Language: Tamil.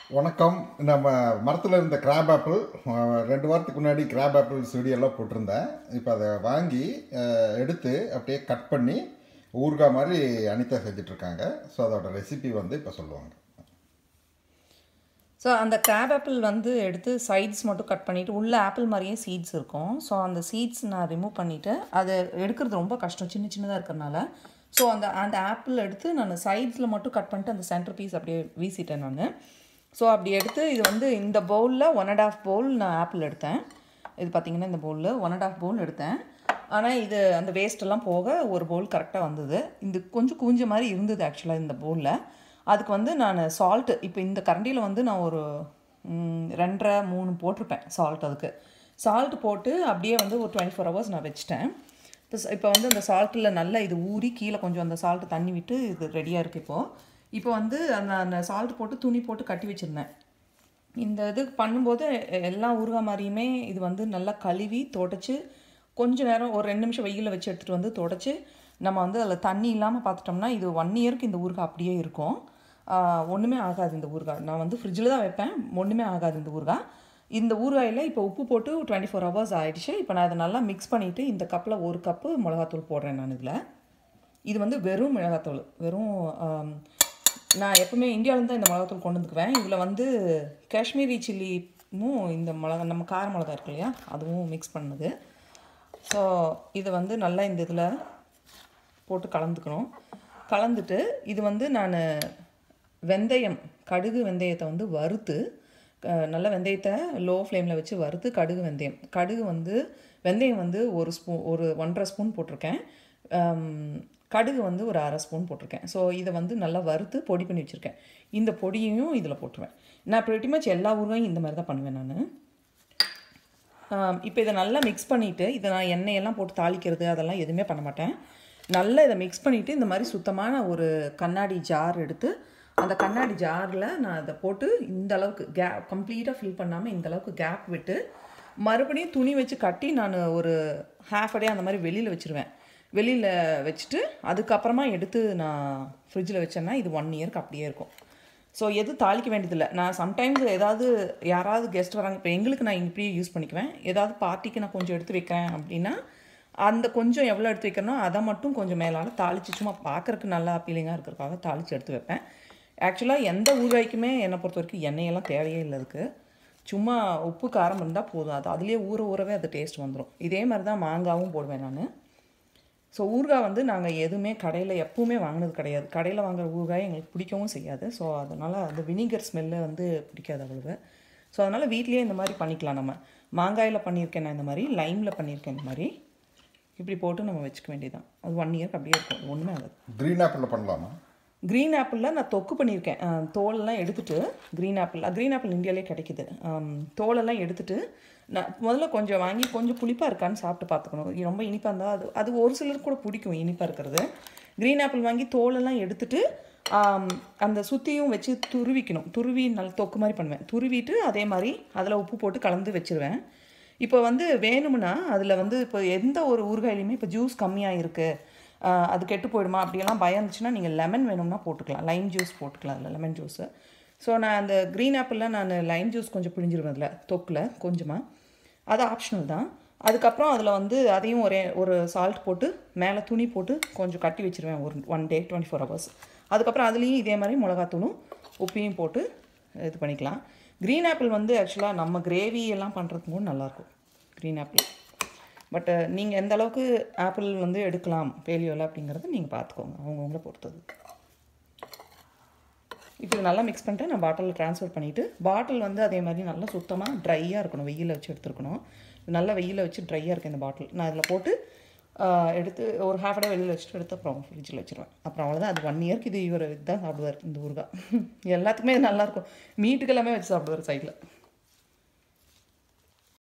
வணக்கம் நம்ம மரத்தில் இருந்த கிராப் ஆப்பிள் அஹ், ரெண்டு வாரத்துக்கு முன்னாடி கிராப் ஆப்பிள் செடியெல்லாம் போட்டிருந்தேன் இப்போ அதை வாங்கி அஹ், எடுத்து அப்படியே கட் பண்ணி ஊறுகாய் மாதிரி அனிதா செஞ்சிட்ருக்காங்க ஸோ அதோட ரெசிபி வந்து இப்போ சொல்லுவாங்க ஸோ அந்த கிராப் ஆப்பிள் வந்து எடுத்து சைட்ஸ் மட்டும் கட் பண்ணிவிட்டு உள்ள ஆப்பிள் மாதிரியே சீட்ஸ் இருக்கும் ஸோ அந்த சீட்ஸ் நான் ரிமூவ் பண்ணிவிட்டு அதை எடுக்கிறது ரொம்ப கஷ்டம் சின்ன சின்னதாக இருக்கிறனால ஸோ அந்த அந்த ஆப்பிள் எடுத்து நான் சைட்ஸில் மட்டும் கட் பண்ணிட்டு அந்த சென்டர் பீஸ் அப்படியே வீசிட்டேன் நான் ஸோ அப்படி எடுத்து இது வந்து இந்த பவுலில் ஒன் அண்ட் ஆஃப் பவுல் நான் ஆப்பிள் எடுத்தேன் இது பார்த்தீங்கன்னா இந்த பவுலில் ஒன் அண்ட் ஆஃப் பவுல் எடுத்தேன் ஆனால் இது அந்த waste எல்லாம் போக ஒரு பவுல் கரெக்டாக வந்தது இது கொஞ்சம் கூஞ்ச மாதிரி இருந்தது ஆக்சுவலாக இந்த பவுலில் அதுக்கு வந்து நான் சால்ட்டு இப்போ இந்த கரண்டியில் வந்து நான் ஒரு ம், ரெண்டரை மூணு போட்டிருப்பேன் சால்ட் அதுக்கு சால்ட் போட்டு அப்படியே வந்து ஒரு டுவெண்ட்டி ஃபோர் ஹவர்ஸ் நான் வச்சுட்டேன் இப்போ இப்போ வந்து அந்த சால்ட்டில் நல்லா இது ஊறி கீழே கொஞ்சம் அந்த சால்ட்டு தண்ணி விட்டு இது ரெடியாக இருக்குது இப்போது இப்போ வந்து அந்த அந்த சால்ட் போட்டு துணி போட்டு கட்டி வச்சுருந்தேன் இந்த இது பண்ணும்போது எ- எல்லா ஊறுகாய் மாதிரியுமே இது வந்து நல்லா கழுவி தொடச்சி கொஞ்ச நேரம் ஒரு ரெண்டு நிமிஷம் வெயிலில் வச்சு எடுத்துகிட்டு வந்து தொடச்சி நம்ம வந்து அதில் தண்ணி இல்லாமல் பார்த்துட்டோம்னா இது ஒன் இயருக்கு இந்த ஊறுகாய் அப்படியே இருக்கும் ஆஹ் ஒண்ணுமே ஆகாது இந்த ஊறுகாய் நான் வந்து ஃப்ரிட்ஜில் தான் வைப்பேன் ஒன்றுமே ஆகாது இந்த ஊறுகாய் இந்த ஊறுகாயில் இப்போ உப்பு போட்டு டுவெண்ட்டி ஃபோர் ஹவர்ஸ் ஆயிடுச்சு இப்போ நான் அதை நல்லா மிக்ஸ் பண்ணிவிட்டு இந்த கப்பில் ஒரு கப்பு மிளகாத்தூள் போடுறேன் நான் இதில் இது வந்து வெறும் மிளகாத்தூள் வெறும் ஆம், நான் எப்பவுமே இந்தியாவிலேருந்து தான் இந்த மிளகாத்தூள் கொண்டு வந்துக்குவேன் இதில் வந்து காஷ்மீரி சில்லியும் இந்த மிளகா நம்ம கார மிளகா இருக்கு இல்லையா அதுவும் மிக்ஸ் பண்ணது ஸோ இது வந்து நல்லா இந்த இதில் போட்டு கலந்துக்கணும் கலந்துட்டு இது வந்து நான் வெந்தயம் கடுகு வெந்தயத்தை வந்து வறுத்து அஹ், நல்ல வெந்தயத்தை லோ ஃப்ளேமில் வச்சு வறுத்து கடுகு வெந்தயம் கடுகு வந்து வெந்தயம் வந்து ஒரு ஸ்பூன் ஒரு ஒன்றரை ஸ்பூன் போட்டிருக்கேன் அம், கடுகு வந்து ஒரு அரை ஸ்பூன் போட்டிருக்கேன் ஸோ இதை வந்து நல்லா வறுத்து பொடி பண்ணி வச்சுருக்கேன் இந்த பொடியையும் இதில் போட்டுருவேன் நான் pretty much எல்லா ஊறுகாயும் இந்த மாதிரி தான் பண்ணுவேன் நான் இப்போ இதை நல்லா மிக்ஸ் பண்ணிவிட்டு இதை நான் எண்ணெயெல்லாம் போட்டு தாளிக்கிறது அதெல்லாம் எதுவுமே பண்ண மாட்டேன் நல்லா இதை மிக்ஸ் பண்ணிவிட்டு இந்த மாதிரி சுத்தமான ஒரு கண்ணாடி ஜார் எடுத்து அந்த கண்ணாடி ஜாரில் நான் அதை போட்டு இந்த அளவுக்கு கேப் கம்ப்ளீட்டாக ஃபில் பண்ணாமல் இந்த அளவுக்கு கேப் விட்டு மறுபடியும் துணி வச்சு கட்டி நான் ஒரு ஹாஃப் டே அந்த மாதிரி வெளியில் வச்சுருவேன் வெளியில் வச்சுட்டு அதுக்கப்புறமா எடுத்து நான் ஃப்ரிட்ஜில் வச்சேன்னா இது ஒன் இயர்க்கு அப்படியே இருக்கும் ஸோ எது தாளிக்க வேண்டியதில்லை நான் சம்டைம்ஸ் ஏதாவது யாராவது கெஸ்ட் வராங்க இப்போ எங்களுக்கு நான் இப்படியே யூஸ் பண்ணிக்குவேன் ஏதாவது பார்ட்டிக்கு நான் கொஞ்சம் எடுத்து வைக்கிறேன் அப்படின்னா அந்த கொஞ்சம் எவ்வளோ எடுத்து வைக்கணும் அதை மட்டும் கொஞ்சம் மேலால் தாளிச்சு சும்மா பார்க்கறக்கு நல்லா அப்பீலிங்காக இருக்கிறதுக்காக தாளித்து எடுத்து வைப்பேன் ஆக்சுவலாக எந்த ஊறுகாய்க்குமே என்னை பொறுத்த வரைக்கும் எண்ணெயெல்லாம் தேவையே இல்லை அதுக்கு சும்மா உப்பு காரம் இருந்தால் போதும் அது அதுலேயே ஊற ஊறவே அது டேஸ்ட் வந்துடும் இதே மாதிரி தான் மாங்காவும் போடுவேன் நான் ஸோ ஊறுகாய் வந்து நாங்கள் எதுவுமே கடையில் எப்பவுமே வாங்கினது கிடையாது கடையில் வாங்குற ஊறுகாய் எங்களுக்கு பிடிக்கவும் செய்யாது ஸோ அதனால் அந்த வினிகர் ஸ்மெல்லு வந்து பிடிக்காது அவ்வளவு ஸோ அதனால் வீட்லேயே இந்த மாதிரி பண்ணிக்கலாம் நம்ம மாங்காயில் பண்ணியிருக்கேன் நான் இந்த மாதிரி லைமில் பண்ணியிருக்கேன் இந்த மாதிரி இப்படி போட்டு நம்ம வச்சுக்க வேண்டியதான் அது ஒன் இயர்க்கு அப்படியே இருக்கும் ஒன்றுமே ஆகாது க்ரீன் ஆப்பிளில் பண்ணலாமா க்ரீன் ஆப்பிளில் நான் தொக்கு பண்ணியிருக்கேன் அஹ், தோலெல்லாம் எடுத்துட்டு க்ரீன் ஆப்பிள் க்ரீன் ஆப்பிள் இந்தியாவிலே கிடைக்குது அம், தோலெல்லாம் எடுத்துட்டு நான் முதல்ல கொஞ்சம் வாங்கி கொஞ்சம் புளிப்பாக இருக்கான்னு சாப்பிட்டு பார்த்துக்கணும் இது ரொம்ப இனிப்பாக இருந்தால் அது அது ஒரு சிலருக்கு கூட பிடிக்கும் இனிப்பாக இருக்கிறது க்ரீன் ஆப்பிள் வாங்கி தோலெல்லாம் எடுத்துட்டு ஆம், அந்த சுற்றியும் வச்சு துருவிக்கணும் துருவி நல்ல தொக்கு மாதிரி பண்ணுவேன் துருவிட்டு அதே மாதிரி அதில் உப்பு போட்டு கலந்து வச்சிருவேன் இப்போ வந்து வேணும்னா அதில் வந்து இப்போ எந்த ஒரு ஊறுகாயிலையுமே இப்போ ஜூஸ் கம்மியாக இருக்குது அது கெட்டு போயிடுமா அப்படியெல்லாம் பயம் இருந்துச்சுன்னா நீங்கள் லெமன் வேணும்னா போட்டுக்கலாம் லைம் ஜூஸ் போட்டுக்கலாம் அதில் லெமன் ஜூஸு ஸோ நான் அந்த க்ரீன் ஆப்பிளில் நான் லைம் ஜூஸ் கொஞ்சம் பிழிஞ்சிருவேன் அதில் தொக்கில் கொஞ்சமாக அது ஆப்ஷனல் தான் அதுக்கப்புறம் அதில் வந்து அதையும் ஒரே ஒரு சால்ட் போட்டு மேலே துணி போட்டு கொஞ்சம் கட்டி வச்சிருவேன் ஒரு one day twenty four hours அதுக்கப்புறம் அதுலேயும் இதே மாதிரி மிளகாத்தூளும் உப்பையும் போட்டு இது பண்ணிக்கலாம் க்ரீன் ஆப்பிள் வந்து ஆக்சுவலாக நம்ம கிரேவி எல்லாம் பண்ணுறதுக்கு கூட நல்லாயிருக்கும் க்ரீன் ஆப்பிள் பட் நீங்கள் எந்த அளவுக்கு ஆப்பிள் வந்து எடுக்கலாம் பேலியோவில் அப்படிங்கிறத நீங்கள் பார்த்துக்கோங்க அவங்கவுங்கள பொறுத்தது இப்போ இது நல்லா மிக்ஸ் பண்ணிட்டு நான் பாட்டிலில் ட்ரான்ஸ்ஃபர் பண்ணிவிட்டு பாட்டில் வந்து அதே மாதிரி நல்லா சுத்தமாக ட்ரையாக இருக்கணும் வெயிலில் வச்சு எடுத்துருக்கணும் இது நல்லா வெயிலில் வச்சு ட்ரையாக இருக்குது இந்த பாட்டில் நான் இதில் போட்டு ஆஹ், எடுத்து ஒரு ஹாஃப் டே வெளியில் வச்சுட்டு எடுத்து அப்புறம் ஃப்ரிட்ஜில் வச்சிருவேன் அப்புறம் அவ்வளோதான் அது ஒன் இயர்க்கு இது இவர் இதுதான் சாப்பிடுவார் இந்த ஊறுகாய் எல்லாத்துக்குமே இது நல்லாயிருக்கும் மீட்டுக்கு எல்லாமே வச்சு சாப்பிடுவார் சைடில்